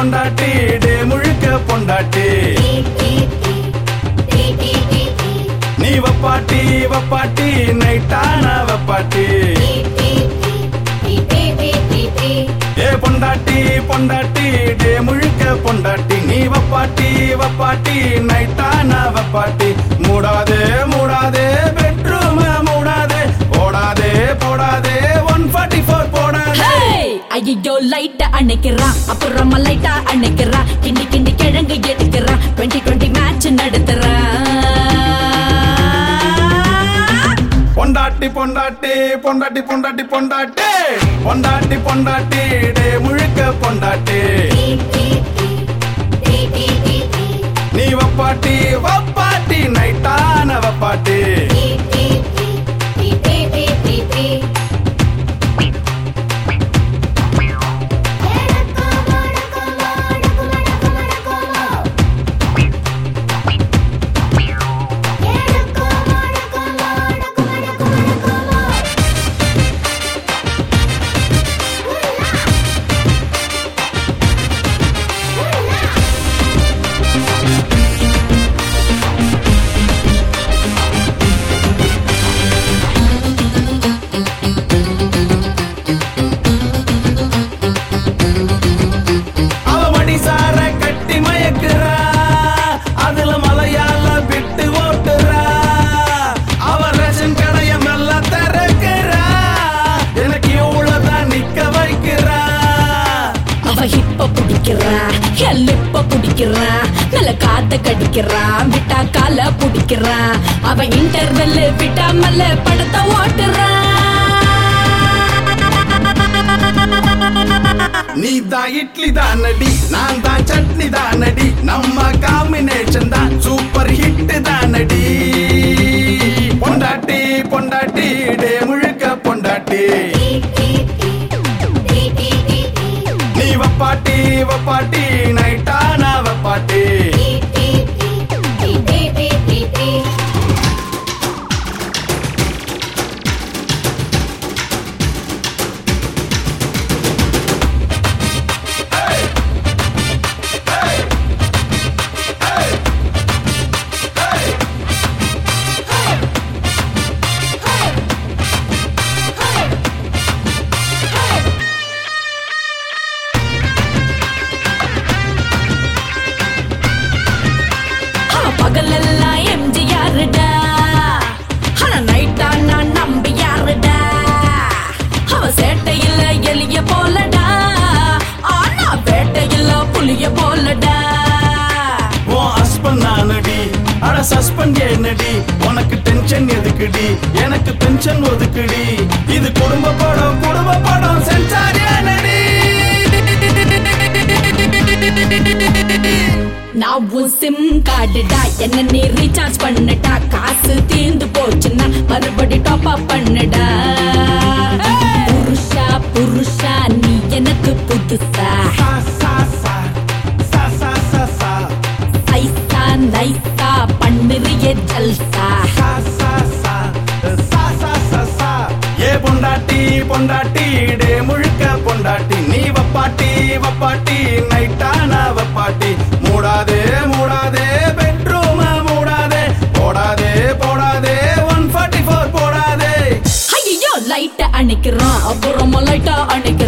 பொண்டாட்டி டே முழுக்க பொண்டாட்டி நீ வப்பாட்டி வப்பாட்டி நைட்டான வப்பாட்டி ஏ பொண்டாட்டி பொண்டாட்டி டே முழுக்க பொண்டாட்டி நீ வப்பாட்டி வப்பாட்டி நைட்டான வப்பாட்டி மூடாதே மூடாதே பெட்ரூம் மூடாதே போடாதே போடாதே ஒன் ஃபார்ட்டி ஃபோர் போடாதே ஐயோ லைட்ட அணைக்கிறான் அப்புறமா லைட்டா அணைக்கிறான் கிண்டி கிண்டி கிழங்கு எடுக்கிறான் டுவெண்ட்டி டுவெண்ட்டி மேட்ச் நடத்துறான் பொண்டாட்டி பொண்டாட்டி பொண்டாட்டி பொண்டாட்டி பொண்டாட்டி பொண்டாட்டி பொண்டாட்டி டே முழுக்க பொண்டாட்டி நீ வப்பாட்டி வப்பாட்டி நைட்டான வப்பாட்டி அவ மடிசார கட்டி மயக்குறா அதுல மலையாள விட்டு ஓட்டுறா அவ ரேஷன் கடைய மெல்ல திறக்கிறா எனக்கு இவ்வளவுதான் நிக்க வைக்கிறா அவ ஹிப்ப பிடிக்கிறா ஹெல்லிப்ப பிடிக்கிறா நல்ல காத்த கடிக்கிறா விட்டா கால பிடிக்கிறா அவ இன்டர்வெல் விட்டா மல்ல படத்தை ஓட்டுறா நீ தான் இட்லி தானடி நான் தான் சட்னி தானடி நம்ம காம்பினேஷன் தான் சூப்பர் ஹிட் தானடி பொண்டாட்டி பொண்டாட்டி டே முழுக்க பொண்டாட்டி நீ வப்பாட்டி வப்பாட்டி நைட்டான வப்பாட்டி அவ பகலெல்லாம் எம்ஜிஆருடா ஆனா நைட்டா நான் நம்பி யாருடா அவ சேட்டையில எலிய போலடா ஆனா வேட்டையில புலிய போலடா உன் ஹஸ்பண்ட் நானடி அட சஸ்பெண்ட் என்னடி உனக்கு டென்ஷன் எதுக்குடி எனக்கு பென்ஷன் ஒதுக்குடி இது குடும்ப படம் குடும்ப படம் சென்சார் ஏனடி நான் உன் சிம் கார்டுடா என்ன நீ ரீசார்ஜ் பண்ணுடா காசு தீர்ந்து போச்சுன்னா மறுபடி டாப் அப் பண்ணுடா புருஷா புருஷா நீ எனக்கு புதுசா சா, சா, சா. சா, சா, சா, சா. ஐசா நைசா பண்ணுறிய ஜல்சா சா, சா, சா. சா, சா, சா, சா. ஏ பொண்டாட்டி பொண்டாட்டி டே முழுக்க பொண்டாட்டி நீ வப்பாட்டி வப்பாட்டி நைட்டான வப்பாட்டி மூடாதே மூடாதே பெட்ரூம் மூடாதே போடாதே போடாதே ஒன் ஃபார்ட்டி ஃபோர் போடாதே ஐயோ லைட்ட அணைக்கிறான் அப்புறமா லைட்டா அணைக்கிறான்